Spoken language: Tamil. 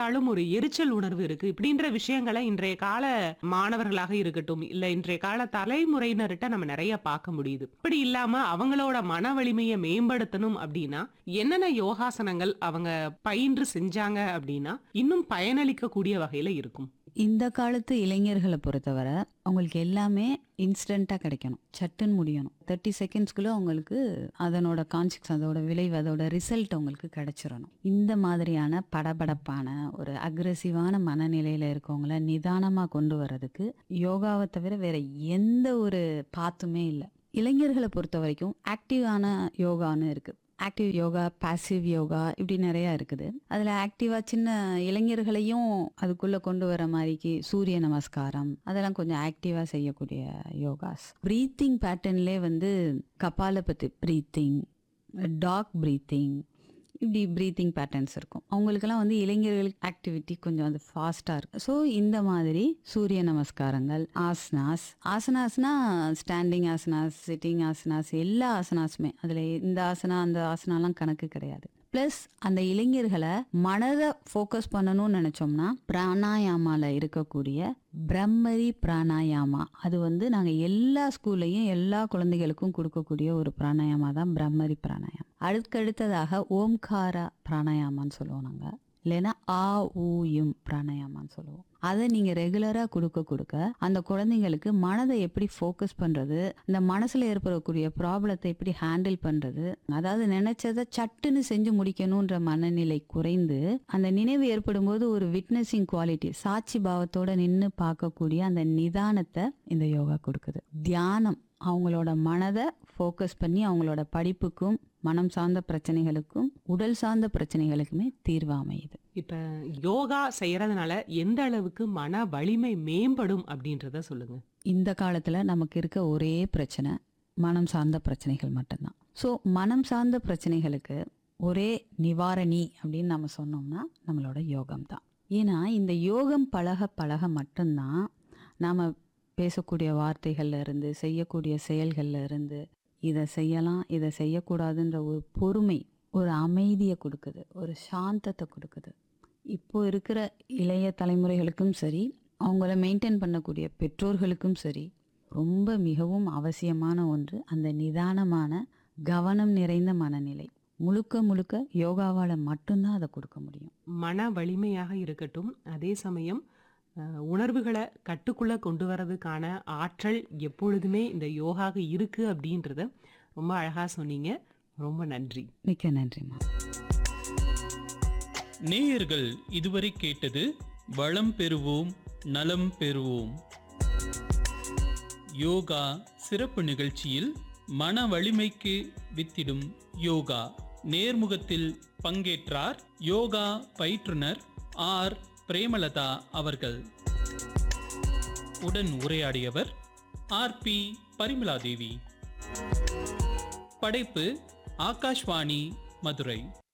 பெரும்பாலும் ஒரு எரிச்சல் உணர்வு இருக்கு இப்படின்ற விஷயங்களை இன்றைய கால மாணவர்களாக இருக்கட்டும் இல்ல இன்றைய கால தலைமுறையினர்கிட்ட நம்ம நிறைய பார்க்க முடியுது இப்படி இல்லாம அவங்களோட மன வலிமையை மேம்படுத்தணும் அப்படின்னா என்னென்ன யோகாசனங்கள் அவங்க பயின்று செஞ்சாங்க அப்படின்னா இன்னும் பயனளிக்க கூடிய வகையில இருக்கும் இந்த காலத்து இளைஞர்களை பொறுத்தவரை அவங்களுக்கு எல்லாமே இன்ஸ்டண்ட்டாக கிடைக்கணும் சட்டுன்னு முடியணும் தேர்ட்டி செகண்ட்ஸ்க்குள்ள அவங்களுக்கு அதனோட கான்சிக்ஸ் அதோட விளைவு அதோட ரிசல்ட் அவங்களுக்கு கிடைச்சிடணும் இந்த மாதிரியான படபடப்பான ஒரு அக்ரெசிவான மனநிலையில இருக்கவங்கள நிதானமாக கொண்டு வர்றதுக்கு யோகாவை தவிர வேற எந்த ஒரு பாத்துமே இல்லை இளைஞர்களை பொறுத்த வரைக்கும் ஆக்டிவான யோகான்னு இருக்கு ஆக்டிவ் யோகா பாசிவ் யோகா இப்படி நிறைய இருக்குது அதுல ஆக்டிவா சின்ன இளைஞர்களையும் அதுக்குள்ள கொண்டு வர மாதிரிக்கு சூரிய நமஸ்காரம் அதெல்லாம் கொஞ்சம் ஆக்டிவா செய்யக்கூடிய யோகாஸ் ப்ரீத்திங் பேட்டர்ன்லே வந்து கபாலபதி ப்ரீத்திங் டாக் ப்ரீத்திங் இப்படி ப்ரீத்திங் பேட்டர்ன்ஸ் இருக்கும் அவங்களுக்கெல்லாம் வந்து இளைஞர்களுக்கு ஆக்டிவிட்டி கொஞ்சம் வந்து ஃபாஸ்ட்டாக இருக்கும் ஸோ இந்த மாதிரி சூரிய நமஸ்காரங்கள் ஆசனாஸ் ஆசனாஸ்னா ஸ்டாண்டிங் ஆசனாஸ் சிட்டிங் ஆசனாஸ் எல்லா ஆசனாஸுமே அதில் இந்த ஆசனா அந்த ஆசனாலாம் கணக்கு கிடையாது ப்ளஸ் அந்த இளைஞர்களை மனதை ஃபோக்கஸ் பண்ணணும்னு நினச்சோம்னா பிராணாயாமால இருக்கக்கூடிய பிரம்மரி பிராணாயாமா அது வந்து நாங்கள் எல்லா ஸ்கூல்லையும் எல்லா குழந்தைகளுக்கும் கொடுக்கக்கூடிய ஒரு பிராணாயாமா தான் பிரம்மரி பிராணாயாமம் அதுக்கடுத்ததாக ஓம்காரா பிராணாயாமான்னு சொல்லுவோம் நாங்கள் இல்லைன்னா ஆ ஊ யும் பிராணாயாமான்னு சொல்லுவோம் அதை நீங்கள் ரெகுலராக கொடுக்க கொடுக்க அந்த குழந்தைங்களுக்கு மனதை எப்படி ஃபோக்கஸ் பண்ணுறது இந்த மனசில் ஏற்படக்கூடிய ப்ராப்ளத்தை எப்படி ஹேண்டில் பண்ணுறது அதாவது நினைச்சதை சட்டுன்னு செஞ்சு முடிக்கணுன்ற மனநிலை குறைந்து அந்த நினைவு ஏற்படும் போது ஒரு விட்னஸிங் குவாலிட்டி சாட்சி பாவத்தோட நின்று பார்க்கக்கூடிய அந்த நிதானத்தை இந்த யோகா கொடுக்குது தியானம் அவங்களோட மனதை ஃபோக்கஸ் பண்ணி அவங்களோட படிப்புக்கும் மனம் சார்ந்த பிரச்சனைகளுக்கும் உடல் சார்ந்த பிரச்சனைகளுக்குமே தீர்வு அமையுது இப்ப யோகா செய்யறதுனால எந்த அளவுக்கு மன வலிமை மேம்படும் அப்படின்றத சொல்லுங்க இந்த காலத்துல நமக்கு இருக்க ஒரே பிரச்சனை மனம் சார்ந்த பிரச்சனைகள் மட்டும்தான் ஸோ மனம் சார்ந்த பிரச்சனைகளுக்கு ஒரே நிவாரணி அப்படின்னு நம்ம சொன்னோம்னா நம்மளோட யோகம் தான் ஏன்னா இந்த யோகம் பழக பழக மட்டும்தான் நாம பேசக்கூடிய வார்த்தைகள்ல இருந்து செய்யக்கூடிய செயல்கள்ல இருந்து இதை செய்யலாம் இதை செய்யக்கூடாதுன்ற ஒரு பொறுமை ஒரு அமைதியை கொடுக்குது ஒரு சாந்தத்தை கொடுக்குது இப்போ இருக்கிற இளைய தலைமுறைகளுக்கும் சரி அவங்கள மெயின்டைன் பண்ணக்கூடிய பெற்றோர்களுக்கும் சரி ரொம்ப மிகவும் அவசியமான ஒன்று அந்த நிதானமான கவனம் நிறைந்த மனநிலை முழுக்க முழுக்க யோகாவால் மட்டும்தான் அதை கொடுக்க முடியும் மன வலிமையாக இருக்கட்டும் அதே சமயம் அஹ், உணர்வுகளை கட்டுக்குள்ள கொண்டு வரதுக்கான ஆற்றல் எப்பொழுதுமே இந்த யோகாக இருக்கு அப்படின்றத ரொம்ப அழகா சொன்னீங்க ரொம்ப நன்றி மிக்க நன்றிம்மா நேயர்கள் இதுவரை கேட்டது வளம் பெறுவோம் நலம் பெறுவோம் யோகா சிறப்பு நிகழ்ச்சியில் மன வலிமைக்கு வித்திடும் யோகா நேர்முகத்தில் பங்கேற்றார் யோகா பயிற்றுனர் ஆர் பிரேமலதா அவர்கள் உடன் உரையாடியவர் ஆர் பி பரிமலாதேவி படைப்பு ஆகாஷ்வாணி மதுரை